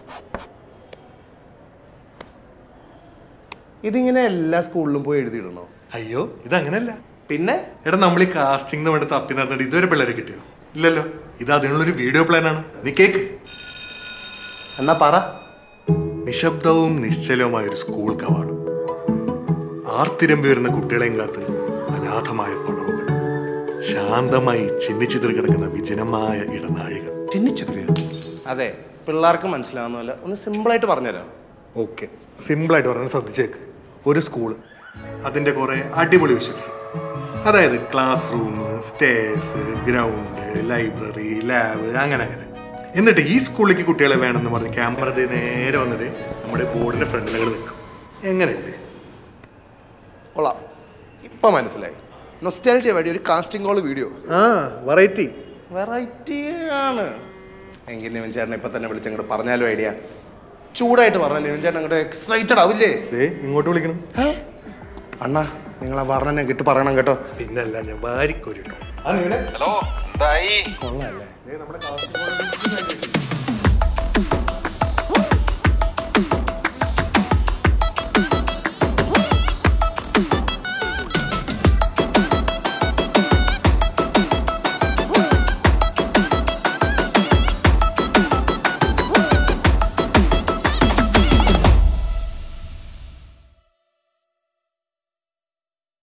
ഇതിങ്ങനെ എല്ലാ സ്കൂളിലും പോയി എഴുതിയിടണോ അയ്യോ ഇതങ്ങനല്ല പിന്നെ എടാ നമ്മൾ ഈ കാസ്റ്റിംഗ് വേണ്ടി തപ്പി നടന്നിട്ട് ഇതുവരെ പിള്ളേരെ കിട്ടിയോ ഇല്ലല്ലോ ഇത് അതിനുള്ളൊരു വീഡിയോ പ്ലാൻ ആണ് നീ കേക്ക് എന്നാ പറ നിശബ്ദവും നിശ്ചലവുമായ ഒരു സ്കൂൾ കവാടം ആർത്തിരമ്പി വരുന്ന കുട്ടികളെയും കാത്ത് അനാഥമായ പടവുകൾ ശാന്തമായി ചിന്നിച്ചിതറി കിടക്കുന്ന വിജനമായ ഇടനാഴികൾ ചിന്നിച്ചെറിയോ അതെ പിള്ളേർക്ക് മനസ്സിലാവുന്ന പോലെ ഒന്ന് സിമ്പിളായിട്ട് പറഞ്ഞുതരാം ഓക്കെ സിമ്പിളായിട്ട് പറഞ്ഞാൽ ശ്രദ്ധിച്ചേക്ക് ഒരു സ്കൂൾ അതിൻ്റെ കുറേ അടിപൊളി വിഷ്വൽസ് അതായത് classroom stairs ground library lab അങ്ങനെ അങ്ങനെ എന്നിട്ട് ഈ സ്കൂളിലേക്ക് കുട്ടികളെ വേണമെന്ന് പറഞ്ഞ് ക്യാമറ നേരെ വന്നത് നമ്മുടെ ബോർഡിന്റെ ഫ്രണ്ടിലങ്ങൾ നിൽക്കും എങ്ങനെയുണ്ട് കൊള്ളാം ഇപ്പൊ മനസ്സിലായി നൊസ്റ്റാലജിയ വേണ്ടി ഒരു കാസ്റ്റിംഗ് കോൾ വീഡിയോ ആ വെറൈറ്റി വെറൈറ്റി ആണ് എങ്കിൽ നിവൻ ചേട്ടൻ ഇപ്പൊ തന്നെ വിളിച്ചങ്ങോട്ട് പറഞ്ഞാലും ഐഡിയ ചൂടായിട്ട് പറഞ്ഞാൽ നിവൻ ചേട്ടൻ അങ്ങോട്ട് എക്സൈറ്റഡ് ആവില്ലേ ദേ ഇങ്ങോട്ട് വിളിക്കണം ഏ? അണ്ണാ നിങ്ങൾ ആ വർണ്ണനെ കിട്ടി പറയണം കേട്ടോ പിന്നല്ല ഞാൻ വാരിക്കോരിട്ടോ ഹലോ എന്തായി കൊള്ളാല്ലേ